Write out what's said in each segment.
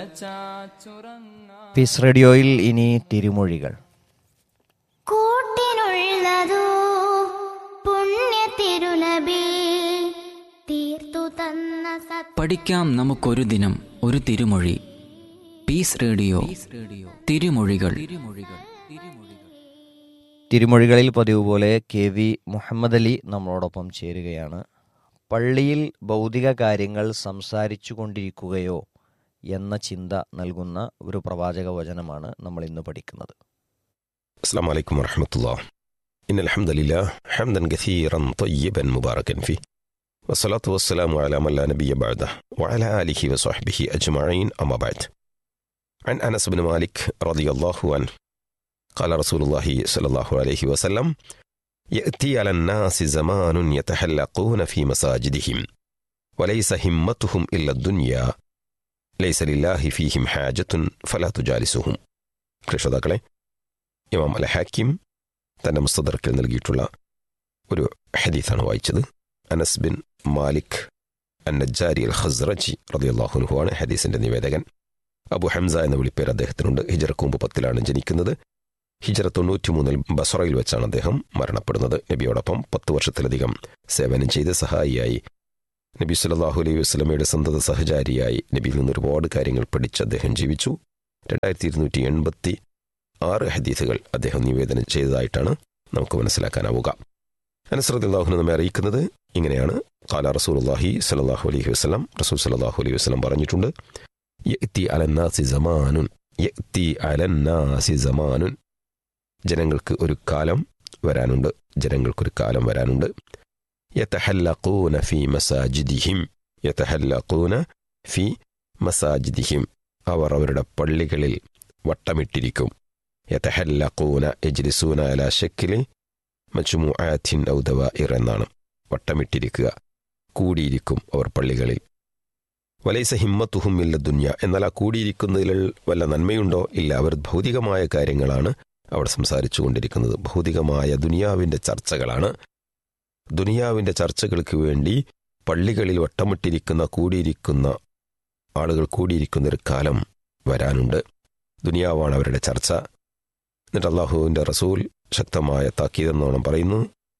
Piece റേഡിയോയിൽ ഇനി തിരുമൊഴികൾ കൂട്ടിനുള്ളതോ പുണ്യ തിരുനബി തീർത്തു തന്ന സത് പഠിക്കാം നമുക്കൊരു ദിനം ഒരു തിരുമൊഴി പീസ് റേഡിയോ തിരുമൊഴികൾ തിരുമൊഴികളിൽ പതിവ് പോലെ കെ വി മുഹമ്മദ് അലി നമ്മളോടൊപ്പം ചേരുകയാണ് പള്ളിയിൽ ഭൗതിക കാര്യങ്ങൾ സംസാരിച്ചു കൊണ്ടിരിക്കുകയോ എന്ന ചിന്ത നൽകുന്ന ഒരു പ്രവാചക വചനമാണ് നമ്മൾ ഇന്ന് പഠിക്കുന്നത് السلام عليكم ورحمة الله إن الحمد لله حمدا كثيرا طيبا مباركا فيه والصلاة والسلام على من لا نبي بعده وعلى آله وصحبه أجمعين أما بعد عن أنس بن مالك رضي الله عنه قال رسول الله صلى الله عليه وسلم يأتي على الناس زمان يتحلقون في مساجدهم وليس همتهم إلا الدنيا ليس لله فيهم حاجة فلا تجالسهم കൃഷതാക്കളെ ഇമാം അൽ ഹാക്കിം തന്റെ മുസ്തദർക്കിൽ നൽകിയിട്ടുള്ള ഒരു ഹദീസാണ് വായിച്ചത് Anas bin Malik Annajari al Khazraji റളിയല്ലാഹു ആണ് ഹദീസിന്റെ നിവേദകൻ അബു ഹംസ എന്ന വിളിപ്പേര് അദ്ദേഹത്തിനുണ്ട് ഹിജറക്ക് മുമ്പ് പത്തിലാണ് ജനിക്കുന്നത് ഹിജറ തൊണ്ണൂറ്റിമൂന്നിൽ ബസറയിൽ വെച്ചാണ് അദ്ദേഹം മരണപ്പെടുന്നത് നബിയോടൊപ്പം പത്ത് വർഷത്തിലധികം സേവനം ചെയ്ത് സഹായിയായി നബി സല്ലല്ലാഹു അലൈഹി വസ്ലമയുടെ സന്തത സഹചാരിയായി നബിയിൽ നിന്ന് ഒരുപാട് കാര്യങ്ങൾ പഠിച്ച് അദ്ദേഹം ജീവിച്ചു രണ്ടായിരത്തി ഇരുന്നൂറ്റി എൺപത്തി ആറ് ഹദീസുകൾ അദ്ദേഹം നിവേദനം ചെയ്തതായിട്ടാണ് നമുക്ക് മനസ്സിലാക്കാനാവുക അനുസൃതിള്ളാഹുന് നമ്മെ അറിയിക്കുന്നത് ഇങ്ങനെയാണ് കാല റസൂലുള്ളാഹി സല്ലല്ലാഹു അലൈഹി വസല്ലം റസൂൽ സല്ലല്ലാഹു അലൈഹി വസല്ലം പറഞ്ഞിട്ടുണ്ട് യഅ്തി അലന്നാസി സമാനുൻ യഅ്തി അലന്നാസി സമാനുൻ ജനങ്ങൾക്ക് ഒരു കാലം വരാനുണ്ട് ജനങ്ങൾക്കൊരു കാലം വരാനുണ്ട് യതഹല്ലഖൂന ഫീ മസാജിദിഹിം യതഹല്ലഖൂന ഫീ മസാജിദിഹിം അവർ അവരുടെ പള്ളികളിൽ വട്ടമിട്ടിരിക്കും യതഹല്ലഖൂന യജ്ലിസൂന അലാ ശക്കിലി മജ്മുആത്തിൻ ഔ ദവാഇർ എന്നാണ് വട്ടമിട്ടിരിക്കുക കൂടിയിരിക്കും അവർ പള്ളികളിൽ വലൈസ ഹിമ്മത്തുഹും ഇല്ല ദുന്യ എന്നാൽ ആ കൂടിയിരിക്കുന്നതിൽ വല്ല നന്മയുണ്ടോ ഇല്ല അവർ ഭൗതികമായ കാര്യങ്ങളാണ് അവർ സംസാരിച്ചു കൊണ്ടിരിക്കുന്നത് ഭൗതികമായ ദുനിയാവിൻ്റെ ചർച്ചകളാണ് ദുനിയാവിൻ്റെ ചർച്ചകൾക്ക് വേണ്ടി പള്ളികളിൽ വട്ടമിട്ടിരിക്കുന്ന കൂടിയിരിക്കുന്ന ആളുകൾ കൂടിയിരിക്കുന്ന ഒരു കാലം വരാനുണ്ട് ദുനിയാവാണ് അവരുടെ ചർച്ച എന്നിട്ട് അള്ളാഹുവിൻ്റെ റസൂൽ ശക്തമായ താക്കീതെന്നോണം പറയുന്നു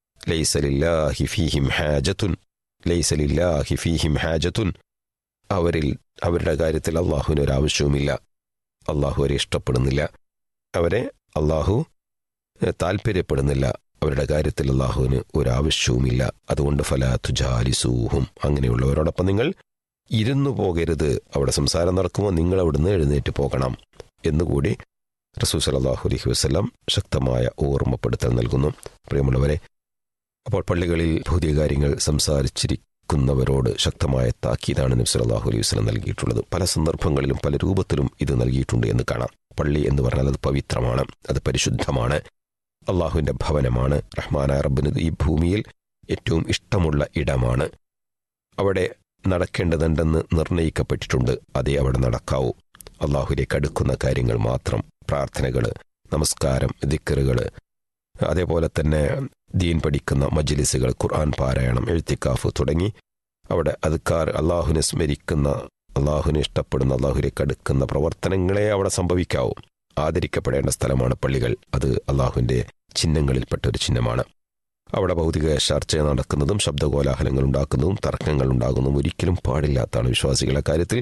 ലൈസലില്ലാഹി ഫീഹിം ഹാജത്തുൻ ലൈസലില്ലാഹി ഫീഹിം ഹാജത്തുൻ അവരിൽ അവരുടെ കാര്യത്തിൽ അള്ളാഹുവിന് ഒരു ആവശ്യവുമില്ല അള്ളാഹു അവരെ ഇഷ്ടപ്പെടുന്നില്ല അവരെ അള്ളാഹു താല്പര്യപ്പെടുന്നില്ല അവരുടെ കാര്യത്തിൽ അള്ളാഹുവിന് ഒരു ആവശ്യവുമില്ല അതുകൊണ്ട് ഫലാത്തു ജാലിസൂഹും അങ്ങനെയുള്ളവരോടൊപ്പം നിങ്ങൾ ഇരുന്നു പോകരുത് അവിടെ സംസാരം നടക്കുമ്പോൾ നിങ്ങൾ അവിടുന്ന് എഴുന്നേറ്റ് പോകണം എന്നുകൂടി റസൂൽ സലാഹു അലഹി വസ്ലാം ശക്തമായ ഓർമ്മപ്പെടുത്തൽ നൽകുന്നു പ്രിയമുള്ളവരെ അപ്പോൾ പള്ളികളിൽ ഭൗതിക കാര്യങ്ങൾ സംസാരിച്ചിരിക്കുന്നവരോട് ശക്തമായ താക്കീതാണ് നബി സലാഹു അലൈഹി വസ്ലം നൽകിയിട്ടുള്ളത് പല സന്ദർഭങ്ങളിലും പല രൂപത്തിലും ഇത് നൽകിയിട്ടുണ്ട് എന്ന് കാണാം പള്ളി എന്ന് പറഞ്ഞാൽ അത് പവിത്രമാണ് അത് പരിശുദ്ധമാണ് അള്ളാഹുവിൻ്റെ ഭവനമാണ് റഹ്മാന റബ്ബിന് ഈ ഭൂമിയിൽ ഏറ്റവും ഇഷ്ടമുള്ള ഇടമാണ് അവിടെ നടക്കേണ്ടതുണ്ടെന്ന് നിർണയിക്കപ്പെട്ടിട്ടുണ്ട് അതേ അവിടെ നടക്കാവൂ അള്ളാഹുലേക്ക് അടുക്കുന്ന കാര്യങ്ങൾ മാത്രം പ്രാർത്ഥനകൾ നമസ്കാരം ദിക്കറുകൾ അതേപോലെ തന്നെ ദീൻ പഠിക്കുന്ന മജ്ലിസുകൾ ഖുർആൻ പാരായണം എഴുത്തിക്കാഫ് തുടങ്ങി അവിടെ അതുക്കാർ അള്ളാഹുവിനെ സ്മരിക്കുന്ന അള്ളാഹുവിനെ ഇഷ്ടപ്പെടുന്ന അള്ളാഹുലേക്ക് അടുക്കുന്ന പ്രവർത്തനങ്ങളെ അവിടെ സംഭവിക്കാവൂ ആദരിക്കപ്പെടേണ്ട സ്ഥലമാണ് പള്ളികൾ അത് അള്ളാഹുവിൻ്റെ ചിഹ്നങ്ങളിൽപ്പെട്ട ഒരു ചിഹ്നമാണ് അവിടെ ഭൗതിക ചർച്ച നടക്കുന്നതും ശബ്ദകോലാഹലങ്ങൾ ഉണ്ടാക്കുന്നതും തർക്കങ്ങൾ ഉണ്ടാകുന്നതും ഒരിക്കലും പാടില്ലാത്തതാണ് വിശ്വാസികളെ കാര്യത്തിൽ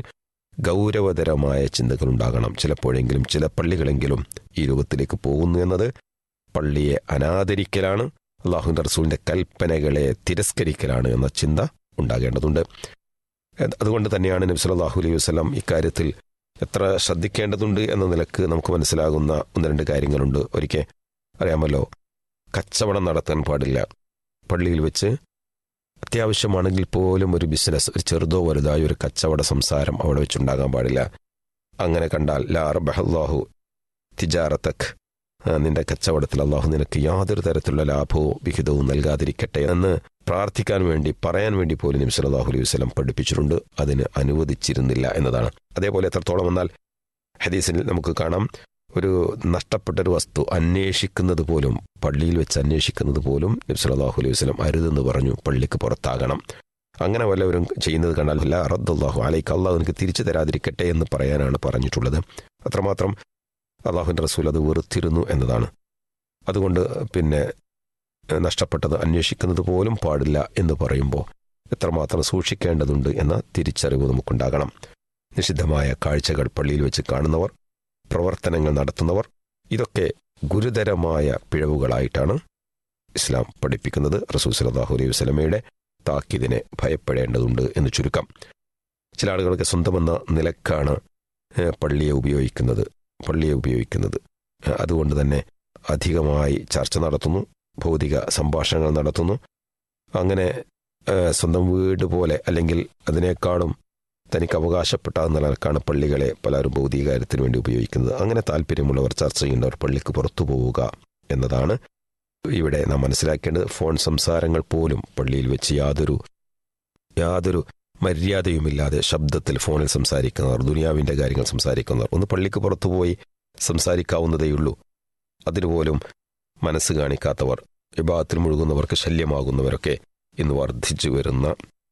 ഗൗരവതരമായ ചിന്തകൾ ഉണ്ടാകണം ചിലപ്പോഴെങ്കിലും ചില പള്ളികളെങ്കിലും ഈ രൂപത്തിലേക്ക് പോകുന്നു എന്നത് പള്ളിയെ അനാദരിക്കലാണ് അള്ളാഹുവിൻ്റെ റസൂലിൻ്റെ കൽപ്പനകളെ തിരസ്കരിക്കലാണ് എന്ന ചിന്ത ഉണ്ടാകേണ്ടതുണ്ട് അതുകൊണ്ട് തന്നെയാണ് നബി സല്ലല്ലാഹു അലൈഹി വസല്ലം ഇക്കാര്യത്തിൽ എത്ര ശ്രദ്ധിക്കേണ്ടതുണ്ട് എന്ന നിലക്ക് നമുക്ക് മനസ്സിലാകുന്ന ഒന്ന് രണ്ട് കാര്യങ്ങളുണ്ട് ഒരിക്കൽ അറിയാമല്ലോ കച്ചവടം നടത്താൻ പാടില്ല പള്ളിയിൽ വെച്ച് അത്യാവശ്യമാണെങ്കിൽ പോലും ഒരു ബിസിനസ് ഒരു ചെറുതോ വലുതായ ഒരു കച്ചവട സംസാരം അവിടെ വെച്ചുണ്ടാകാൻ പാടില്ല അങ്ങനെ കണ്ടാൽ ലാ റബഹല്ലാഹു തിജാറത്തക് നിന്റെ കച്ചവടത്തിൽ അള്ളാഹു നിനക്ക് യാതൊരു തരത്തിലുള്ള ലാഭവും വിഹിതവും നൽകാതിരിക്കട്ടെ എന്ന് പ്രാർത്ഥിക്കാൻ വേണ്ടി പറയാൻ വേണ്ടി പോലും നബി സല്ലല്ലാഹു അലൈഹി വസല്ലം പഠിപ്പിച്ചിട്ടുണ്ട് അതിന് അനുവദിച്ചിരുന്നില്ല എന്നതാണ് അതേപോലെ എത്രത്തോളം എന്നാൽ ഹദീസിൽ നമുക്ക് കാണാം ഒരു നഷ്ടപ്പെട്ട ഒരു വസ്തു അന്വേഷിക്കുന്നത് പോലും പള്ളിയിൽ വെച്ച് അന്വേഷിക്കുന്നത് പോലും നബി സല്ലല്ലാഹു അലൈഹി വസല്ലം അരുതെന്ന് പറഞ്ഞു പള്ളിക്ക് പുറത്താകണം അങ്ങനെ വല്ലവരും ചെയ്യുന്നത് കണ്ടാൽ ല റദ്ദാഹു അലൈക്ക് അള്ളാഹു എനിക്ക് തിരിച്ചു തരാതിരിക്കട്ടെ എന്ന് പറയാനാണ് പറഞ്ഞിട്ടുള്ളത് അത്രമാത്രം അള്ളാഹുവിൻ്റെ റസൂൽ അത് വെറുത്തിരുന്നു എന്നതാണ് അതുകൊണ്ട് പിന്നെ ഏഹ്, നഷ്ടപ്പെട്ടത് അന്വേഷിക്കുന്നത് പോലും പാടില്ല എന്ന് പറയുമ്പോൾ എത്രമാത്രം സൂക്ഷിക്കേണ്ടതുണ്ട് എന്ന തിരിച്ചറിവ് നമുക്കുണ്ടാകണം നിഷിദ്ധമായ കാഴ്ചകൾ പള്ളിയിൽ വെച്ച് കാണുന്നവർ പ്രവർത്തനങ്ങൾ നടത്തുന്നവർ ഇതൊക്കെ ഗുരുതരമായ പിഴവുകളായിട്ടാണ് ഇസ്ലാം പഠിപ്പിക്കുന്നത് റസൂൽ സലാഹു അലൈഹി വസ്ലമയുടെ താക്കീതിനെ ഭയപ്പെടേണ്ടതുണ്ട് എന്ന് ചുരുക്കം ചില ആളുകളൊക്കെ സ്വന്തമെന്ന നിലക്കാണ് ഏഹ്, പള്ളിയെ ഉപയോഗിക്കുന്നത് പള്ളിയെ ഉപയോഗിക്കുന്നത് ഏഹ്, അതുകൊണ്ട് തന്നെ അധികമായി ചർച്ച നടത്തുന്നു ഭൗതിക സംഭാഷണങ്ങൾ നടത്തുന്നു അങ്ങനെ ഏഹ്, സ്വന്തം വീട് പോലെ അല്ലെങ്കിൽ അതിനേക്കാളും തനിക്ക് അവകാശപ്പെട്ട നിലക്കാണ് പള്ളികളെ പലരും ഭൗതിക കാര്യത്തിന് വേണ്ടി ഉപയോഗിക്കുന്നത് അങ്ങനെ താല്പര്യമുള്ളവർ ചർച്ച ചെയ്യുന്നവർ പള്ളിക്ക് പുറത്തു പോവുക എന്നതാണ് ഇവിടെ നാം മനസ്സിലാക്കേണ്ടത് ഫോൺ സംസാരങ്ങൾ പോലും പള്ളിയിൽ വെച്ച് യാതൊരു യാതൊരു മര്യാദയുമില്ലാതെ ശബ്ദത്തിൽ ഫോണിൽ സംസാരിക്കുന്നവർ ദുനിയാവിൻ്റെ കാര്യങ്ങൾ സംസാരിക്കുന്നവർ ഒന്ന് പള്ളിക്ക് പുറത്തുപോയി സംസാരിക്കാവുന്നതേയുള്ളൂ അതിനുപോലും മനസ്സ് കാണിക്കാത്തവർ വിഭാഗത്തിൽ മുഴുകുന്നവർക്ക് ശല്യമാകുന്നവരൊക്കെ ഇന്ന് വർദ്ധിച്ചു വരുന്ന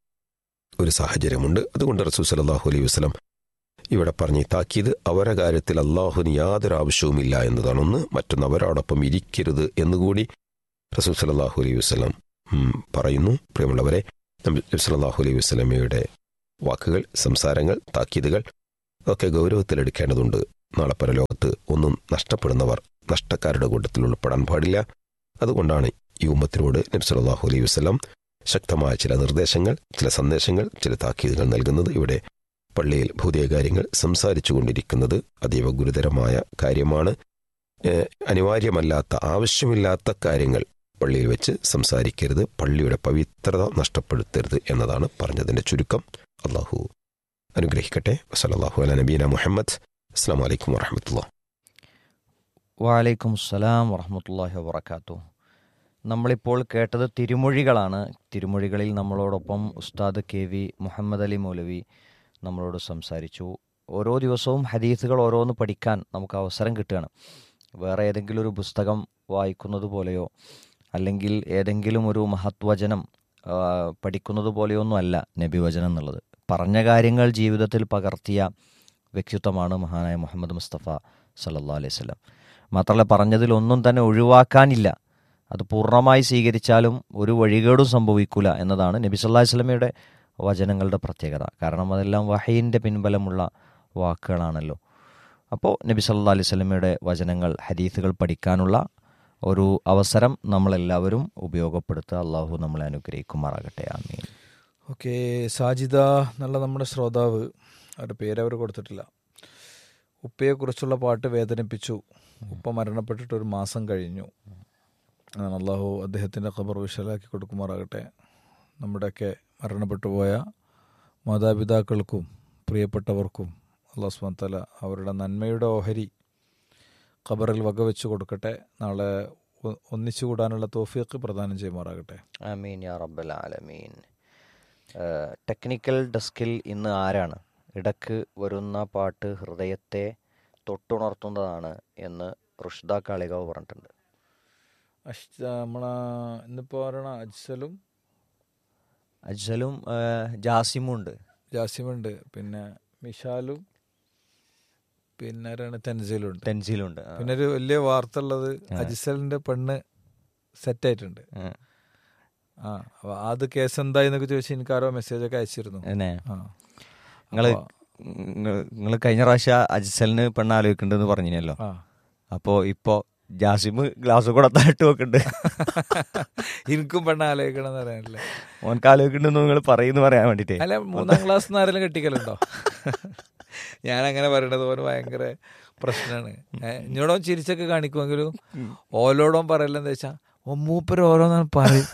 ഒരു സാഹചര്യമുണ്ട് അതുകൊണ്ട് റസൂൽ സലാഹു അലൈഹി വസ്ലം ഇവിടെ പറഞ്ഞ ഈ താക്കീത് അവരുടെ കാര്യത്തിൽ അള്ളാഹുവിന് യാതൊരു ആവശ്യവുമില്ല എന്നതാണ് ഒന്ന് മറ്റൊന്ന് അവരോടൊപ്പം ഇരിക്കരുത് എന്നുകൂടി റസൂൽ സലാഹു അലൈഹി വസ്ലം പറയുന്നു പ്രിയമുള്ളവരെ നബി സല്ലാഹു അലൈഹി വസ്ലമയുടെ വാക്കുകൾ സംസാരങ്ങൾ താക്കീതുകൾ അതൊക്കെ ഗൗരവത്തിലെടുക്കേണ്ടതുണ്ട് നാളെ പരലോകത്ത് ഒന്നും നഷ്ടപ്പെടുന്നവർ നഷ്ടക്കാരുടെ കൂട്ടത്തിൽ ഉൾപ്പെടാൻ പാടില്ല അതുകൊണ്ടാണ് ഈ ഉമ്മത്തിനോട് നബി സല്ലാഹു അലൈഹി വസ്ലം ശക്തമായ ചില നിർദ്ദേശങ്ങൾ ചില സന്ദേശങ്ങൾ ചില താക്കീതുകൾ നൽകുന്നത് ഇവിടെ പള്ളിയിൽ ഭൗതിക കാര്യങ്ങൾ സംസാരിച്ചു കൊണ്ടിരിക്കുന്നത് അതീവ ഗുരുതരമായ കാര്യമാണ് ഏഹ് അനിവാര്യമല്ലാത്ത ആവശ്യമില്ലാത്ത കാര്യങ്ങൾ പള്ളിയിൽ വെച്ച് സംസാരിക്കരുത് പള്ളിയുടെ പവിത്രത നഷ്ടപ്പെടുത്തരുത് എന്നതാണ് പറഞ്ഞതിന്റെ ചുരുക്കം അള്ളാഹു അനുഗ്രഹിക്കട്ടെ വസലാഹു അല നബീന മുഹമ്മദ് അസ്സാം വലൈക്കും വാഹമത്തുള്ള വാലൈക്കും അസ്സലാം വറഹമത്തല്ലാഹി വബർക്കാത്തു നമ്മളിപ്പോൾ കേട്ടത് തിരുമൊഴികളാണ് തിരുമൊഴികളിൽ നമ്മളോടൊപ്പം ഉസ്താദ് കെ വി മുഹമ്മദ് അലി മൗലവി നമ്മളോട് സംസാരിച്ചു ഓരോ ദിവസവും ഹദീസുകൾ ഓരോന്ന് പഠിക്കാൻ നമുക്ക് അവസരം കിട്ടുകയാണ് വേറെ ഏതെങ്കിലും ഒരു പുസ്തകം വായിക്കുന്നത് പോലെയോ അല്ലെങ്കിൽ ഏതെങ്കിലും ഒരു മഹത്വചനം ആ, പഠിക്കുന്നത് പോലെയൊന്നും അല്ല നബിവചനം എന്നുള്ളത് പറഞ്ഞ കാര്യങ്ങൾ ജീവിതത്തിൽ പകർത്തിയ വ്യക്തിത്വമാണ് മഹാനായ മുഹമ്മദ് മുസ്തഫ സല്ലാ അലൈഹി സ്വലം മാത്രമല്ല പറഞ്ഞതിലൊന്നും തന്നെ ഒഴിവാക്കാനില്ല അത് പൂർണ്ണമായി സ്വീകരിച്ചാലും ഒരു വഴികേടും സംഭവിക്കില്ല എന്നതാണ് നബി സല്ലാ വസ്ലമയുടെ വചനങ്ങളുടെ പ്രത്യേകത കാരണം അതെല്ലാം വഹയിൻ്റെ പിൻബലമുള്ള വാക്കുകളാണല്ലോ അപ്പോൾ നബി സല്ലാ അലൈഹി സ്വലമയുടെ വചനങ്ങൾ ഹദീസുകൾ പഠിക്കാനുള്ള ഒരു അവസരം നമ്മളെല്ലാവരും ഉപയോഗപ്പെടുത്തുക അള്ളാഹു നമ്മളെ അനുഗ്രഹിക്കുമാറാകട്ടെ ആമീൻ ഓക്കെ സാജിദ എന്നുള്ള നമ്മുടെ ശ്രോതാവ് അവരുടെ പേര് അവർ കൊടുത്തിട്ടില്ല ഉപ്പയെക്കുറിച്ചുള്ള പാട്ട് വേദനിപ്പിച്ചു ഉപ്പ മരണപ്പെട്ടിട്ട് ഒരു മാസം കഴിഞ്ഞു അതാണ് അള്ളാഹു അദ്ദേഹത്തിൻ്റെ ഖബർ വിശാലാക്കി കൊടുക്കുമാറാകട്ടെ നമ്മുടെയൊക്കെ മരണപ്പെട്ടു പോയ മാതാപിതാക്കൾക്കും പ്രിയപ്പെട്ടവർക്കും അള്ളാഹു സുബത്തല അവരുടെ നന്മയുടെ ഓഹരി ഖബറിൽ വകവെച്ച് കൊടുക്കട്ടെ നാളെ ഒ- ഒന്നിച്ചു കൂടാനുള്ള തോഫിയൊക്കെ പ്രദാനം ചെയ്യുമാറാകട്ടെ ആമീൻ യാ റബ്ബൽ ആലമീൻ ഏഹ്, ടെക്നിക്കൽ ഡെസ്കിൽ ഇന്ന് ആരാണ് ഇടക്ക് വരുന്ന പാട്ട് ഹൃദയത്തെ തൊട്ടുണർത്തുന്നതാണ് എന്ന് റുഷ്ദ കാളികാവ് പറഞ്ഞിട്ടുണ്ട് അഷ് നമ്മളെ ഇന്നിപ്പോൾ പറയണ അജ്സലും അജ്സലും ഏഹ്, ജാസിമും ഉണ്ട് ജാസിമുണ്ട് പിന്നെ മിഷാലും പിന്നെ ആരാണ് തെൻസീലും ഉണ്ട് തെൻസിലുണ്ട് ആ. പിന്നെ ഒരു വലിയ വാർത്ത ഉള്ളത് ആ. അജിസലിന്റെ പെണ്ണ് സെറ്റായിട്ടുണ്ട് ഉം. ആ അപ്പൊ അത് കേസ് എന്തായി എന്നൊക്കെ ചോദിച്ചാൽ എനിക്ക് ആരോ മെസ്സേജ് ഒക്കെ അയച്ചിരുന്നു എന്നെ ആ നിങ്ങള് അപ്പൊ- നിങ്ങൾ കഴിഞ്ഞ പ്രാവശ്യം അജ്സലിന് പെണ്ണ് ആലോചിക്കുന്നുണ്ടെന്ന് പറഞ്ഞല്ലോ ആ അപ്പോ ഇപ്പോ ജാസിമ് ഗ്ലാസ് കൂടെ താട്ട് വെക്കുന്നുണ്ട് എനിക്കും പെണ്ണ് ആലോചിക്കണം എന്ന് പറയാനല്ലേ ഓനക്ക് ആലോചിക്കുന്നുണ്ടെന്ന് നിങ്ങൾ പറയുന്നു പറയാൻ വേണ്ടിട്ടേ അല്ല മൂന്നാം ക്ലാസ് ആരെങ്കിലും കെട്ടിക്കലുണ്ടോ ഞാൻ അങ്ങനെ പറയണത് ഓന് ഭയങ്കര പ്രശ്നമാണ് ഇന്നോടോ ചിരിച്ചൊക്കെ കാണിക്കുമെങ്കിലും ഓലോടോ പറയല്ല എന്താ വെച്ചാ ഓ മൂപ്പര് ഓരോന്നാണ് പറയും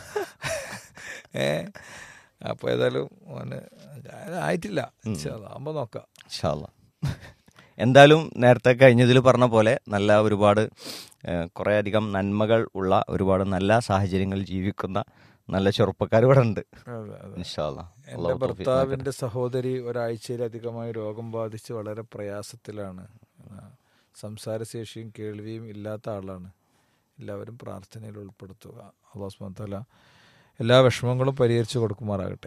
ഏ അപ്പൊ ഏതായാലും ഓന് ആയിട്ടില്ല ആകുമ്പോ നോക്കാം ഇൻഷാ അല്ലാ. എന്തായാലും നേരത്തെ കഴിഞ്ഞതിൽ പറഞ്ഞ പോലെ നല്ല ഒരുപാട് ഏഹ്, കുറേയധികം നന്മകൾ ഉള്ള ഒരുപാട് നല്ല സാഹചര്യങ്ങളിൽ ജീവിക്കുന്ന നല്ല ചെറുപ്പക്കാർ ഇവിടെ ഉണ്ട് അതെ, അതെ. ഇൻഷാ അല്ലാ. എന്റെ അള്ളാഹു തൗഫീഖ് നൽകട്ടെ. ഭർത്താവിന്റെ സഹോദരി ഒരാഴ്ചയിലധികമായി രോഗം ബാധിച്ച് വളരെ പ്രയാസത്തിലാണ് ആ, സംസാരശേഷിയും കേൾവിയും ഇല്ലാത്ത ആളാണ് എല്ലാവരും പ്രാർത്ഥനയിൽ ഉൾപ്പെടുത്തുക അള്ളാഹുസ്മത്തല എല്ലാ വിഷമങ്ങളും പരിഹരിച്ചു കൊടുക്കുമാറാകട്ടെ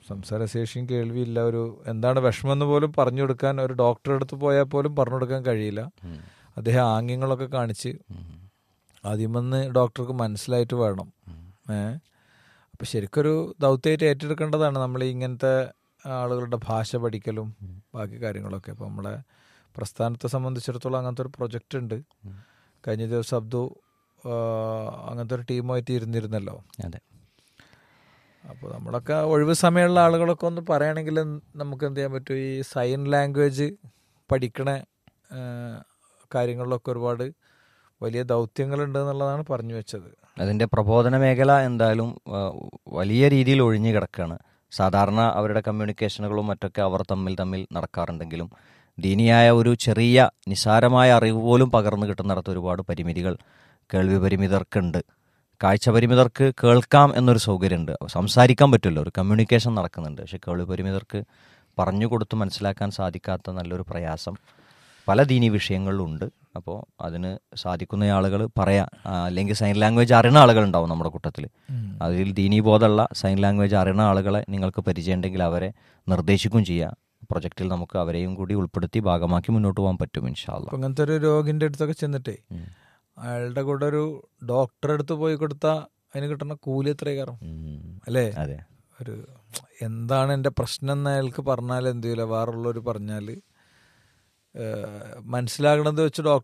സംസാരശേഷിയും കേൾവിയില്ല ഒരു എന്താണ് വിഷമെന്ന് പോലും പറഞ്ഞു കൊടുക്കാൻ ഒരു ഡോക്ടറെ അടുത്ത് പോയാൽ പോലും പറഞ്ഞു കൊടുക്കാൻ കഴിയില്ല അദ്ദേഹം ആംഗ്യങ്ങളൊക്കെ കാണിച്ച് ആദ്യമെന്ന് ഡോക്ടർക്ക് മനസ്സിലായിട്ട് വേണം ഏ അപ്പം ശരിക്കൊരു ദൗത്യമായിട്ട് ഏറ്റെടുക്കേണ്ടതാണ് നമ്മൾ ഇങ്ങനത്തെ ആളുകളുടെ ഭാഷ പഠിക്കലും ബാക്കി കാര്യങ്ങളൊക്കെ അപ്പോൾ നമ്മളെ പ്രസ്ഥാനത്തെ സംബന്ധിച്ചിടത്തോളം അങ്ങനത്തെ ഒരു പ്രൊജക്റ്റ് ഉണ്ട് കഴിഞ്ഞ ദിവസം അബ്ദു ആ, അങ്ങനത്തെ ഒരു ടീമായിട്ട് ഇരുന്നിരുന്നല്ലോ അതെ അപ്പോൾ നമ്മളൊക്കെ ഒഴിവ് സമയമുള്ള ആളുകളൊക്കെ ഒന്ന് പറയുകയാണെങ്കിൽ നമുക്ക് എന്ത് ചെയ്യാൻ പറ്റും ഈ സൈൻ ലാംഗ്വേജ് പഠിക്കണ ആ, കാര്യങ്ങളിലൊക്കെ ഒരുപാട് വലിയ ദൗത്യങ്ങളുണ്ട് എന്നുള്ളതാണ് പറഞ്ഞു വെച്ചത് അതിൻ്റെ പ്രബോധന മേഖല എന്തായാലും ആ, വലിയ രീതിയിൽ ഒഴിഞ്ഞു കിടക്കുകയാണ് സാധാരണ അവരുടെ കമ്മ്യൂണിക്കേഷനുകളും മറ്റൊക്കെ അവർ തമ്മിൽ തമ്മിൽ നടക്കാറുണ്ടെങ്കിലും ദീനിയായ ഒരു ചെറിയ നിസാരമായ അറിവ് പോലും പകർന്നു കിട്ടുന്നിടത്ത് ഒരുപാട് പരിമിതികൾ കേൾവി പരിമിതർക്കുണ്ട് കാഴ്ച പരിമിതർക്ക് കേൾക്കാം എന്നൊരു സൗകര്യമുണ്ട് സംസാരിക്കാൻ പറ്റുമല്ലോ ഒരു കമ്മ്യൂണിക്കേഷൻ നടക്കുന്നുണ്ട് പക്ഷെ കേൾവി പരിമിതർക്ക് പറഞ്ഞു കൊടുത്ത് മനസ്സിലാക്കാൻ സാധിക്കാത്ത നല്ലൊരു പ്രയാസം പല ദീനി വിഷയങ്ങളിലുണ്ട് അപ്പോൾ അതിന് സാധിക്കുന്ന ആളുകൾ പറയാം ആ, അല്ലെങ്കിൽ സൈൻ ലാംഗ്വേജ് അറിയുന്ന ആളുകളുണ്ടാവും നമ്മുടെ കൂട്ടത്തിൽ അതിൽ ദീനി ബോധമുള്ള സൈൻ ലാംഗ്വേജ് അറിയുന്ന ആളുകളെ നിങ്ങൾക്ക് പരിചയമുണ്ടെങ്കിൽ അവരെ നിർദ്ദേശിക്കുകയും ചെയ്യാം പ്രൊജക്റ്റിൽ നമുക്ക് അവരെയും കൂടി ഉൾപ്പെടുത്തി ഭാഗമാക്കി മുന്നോട്ട് പോകാൻ പറ്റും ഇൻഷാല്ല അപ്പം അങ്ങനത്തെ ഒരു രോഗിൻ്റെ അടുത്തൊക്കെ ചെന്നിട്ടേ അയാളുടെ കൂടെ ഒരു ഡോക്ടറെ അടുത്ത് പോയി കൊടുത്താൽ അതിന് കിട്ടുന്ന കൂലി എത്ര കയറും അല്ലേ അതെ ഒരു എന്താണ് എൻ്റെ പ്രശ്നം എന്ന് അയാൾക്ക് പറഞ്ഞാൽ എന്ത് ചെയ്യില്ല വേറുള്ളവർ പറഞ്ഞാൽ മനസ്സിലാകണത് വെച്ച് ഡോക്ടർ